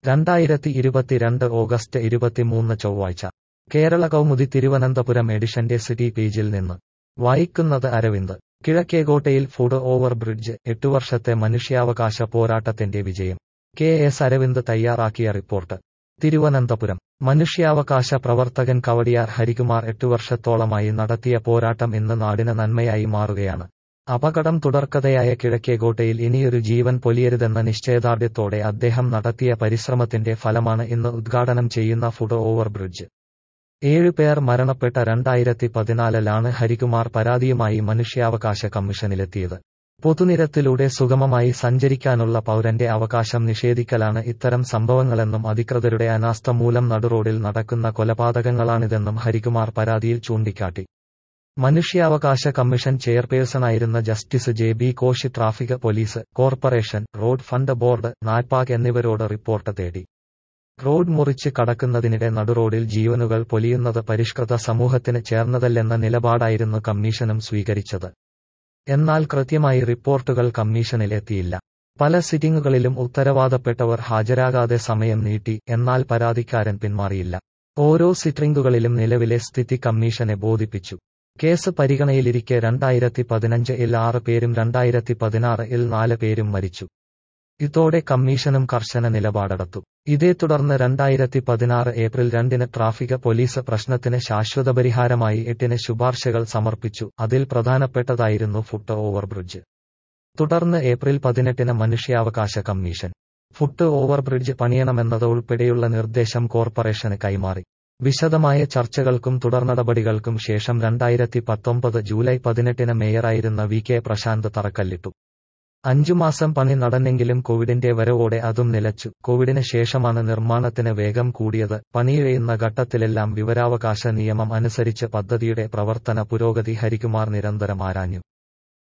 രണ്ടായിരത്തി ഇരുപത്തിരണ്ട് ഓഗസ്റ്റ് ഇരുപത്തിമൂന്ന് ചൊവ്വാഴ്ച കേരള കൗമുദി തിരുവനന്തപുരം എഡിഷന്റെ സിറ്റി പേജിൽ നിന്ന് വായിക്കുന്നത് അരവിന്ദ് കിഴക്കേകോട്ടയിൽ ഫുഡ് ഓവർ ബ്രിഡ്ജ് എട്ടു വർഷത്തെ മനുഷ്യാവകാശ പോരാട്ടത്തിന്റെ വിജയം കെ എസ് അരവിന്ദ് തയ്യാറാക്കിയ റിപ്പോർട്ട് തിരുവനന്തപുരം മനുഷ്യാവകാശ പ്രവർത്തകൻ കവടിയാർ ഹരികുമാർ എട്ടു വർഷത്തോളമായി നടത്തിയ പോരാട്ടം ഇന്ന് നാടിന് നന്മയായി മാറുകയാണ് അപകടം തുടർക്കഥയായ കിഴക്കേകോട്ടയിൽ ഇനിയൊരു ജീവൻ പൊലിയരുതെന്ന നിശ്ചയദാർഢ്യത്തോടെ അദ്ദേഹം നടത്തിയ പരിശ്രമത്തിന്റെ ഫലമാണ് ഇന്ന് ഉദ്ഘാടനം ചെയ്യുന്ന ഫുഡ് ഓവർ ബ്രിഡ്ജ് ഏഴുപേർ മരണപ്പെട്ട രണ്ടായിരത്തി പതിനാലിലാണ് ഹരികുമാർ പരാതിയുമായി മനുഷ്യാവകാശ കമ്മീഷനിലെത്തിയത് പൊതുനിരത്തിലൂടെ സുഗമമായി സഞ്ചരിക്കാനുള്ള പൗരന്റെ അവകാശം നിഷേധിക്കലാണ് ഇത്തരം സംഭവങ്ങളെന്നും അധികൃതരുടെ അനാസ്ഥ മൂലം നടുറോഡിൽ നടക്കുന്ന കൊലപാതകങ്ങളാണിതെന്നും ഹരികുമാർ പരാതിയിൽ ചൂണ്ടിക്കാട്ടി മനുഷ്യാവകാശ കമ്മീഷൻ ചെയർപേഴ്സണായിരുന്ന justice J B Koshy traffic police corporation road fund board NATPAC എന്നിവരോട് റിപ്പോർട്ട് തേടി റോഡ് മുറിച്ച് കടക്കുന്നതിനിടെ നടുറോഡിൽ ജീവനുകൾ പൊലിയുന്നത് പരിഷ്കൃത സമൂഹത്തിന് ചേർന്നതല്ലെന്ന നിലപാടായിരുന്നു കമ്മീഷനും സ്വീകരിച്ചത് എന്നാൽ കൃത്യമായി റിപ്പോർട്ടുകൾ കമ്മീഷനിൽ എത്തിയില്ല പല സിറ്റിംഗുകളിലും ഉത്തരവാദപ്പെട്ടവർ ഹാജരാകാതെ സമയം നീട്ടി എന്നാൽ പരാതിക്കാരൻ പിന്മാറിയില്ല ഓരോ സിറ്റിംഗുകളിലും നിലവിലെ സ്ഥിതി കമ്മീഷനെ ബോധിപ്പിച്ചു കേസ് പരിഗണയിലിരിക്കെ രണ്ടായിരത്തി പതിനഞ്ച് ഇൽ ആറ് പേരും രണ്ടായിരത്തി പതിനാറ് ഇൽ നാല് പേരും മരിച്ചു ഇതോടെ കമ്മീഷനും കർശന നിലപാടെടുത്തു ഇതേ തുടർന്ന് രണ്ടായിരത്തി പതിനാറ് ഏപ്രിൽ രണ്ടിന് ട്രാഫിക് പോലീസ് പ്രശ്നത്തിന് ശാശ്വത പരിഹാരമായി എട്ടിന് ശുപാർശകൾ സമർപ്പിച്ചു അതിൽ പ്രധാനപ്പെട്ടതായിരുന്നു ഫുട്ട് ഓവർ ബ്രിഡ്ജ് തുടർന്ന് ഏപ്രിൽ പതിനെട്ടിന് മനുഷ്യാവകാശ കമ്മീഷൻ ഫുട്ട് ഓവർ ബ്രിഡ്ജ് പണിയണമെന്നത് ഉൾപ്പെടെയുള്ള നിർദ്ദേശം കോർപ്പറേഷന് കൈമാറി വിശദമായ ചർച്ചകൾക്കും തുടർനടപടികൾക്കും ശേഷം രണ്ടായിരത്തി പത്തൊമ്പത് ജൂലൈ പതിനെട്ടിന് മേയറായിരുന്ന വി കെ പ്രശാന്ത് തറക്കല്ലിട്ടു അഞ്ചു മാസം പണി നടന്നെങ്കിലും കോവിഡിന്റെ വരവോടെ അതും നിലച്ചു കോവിഡിന് ശേഷമാണ് നിർമ്മാണത്തിന് വേഗം കൂടിയത് പണിയിഴയുന്ന ഘട്ടത്തിലെല്ലാം വിവരാവകാശ നിയമം അനുസരിച്ച് പദ്ധതിയുടെ പ്രവർത്തന പുരോഗതി ഹരികുമാർ നിരന്തരം ആരാഞ്ഞു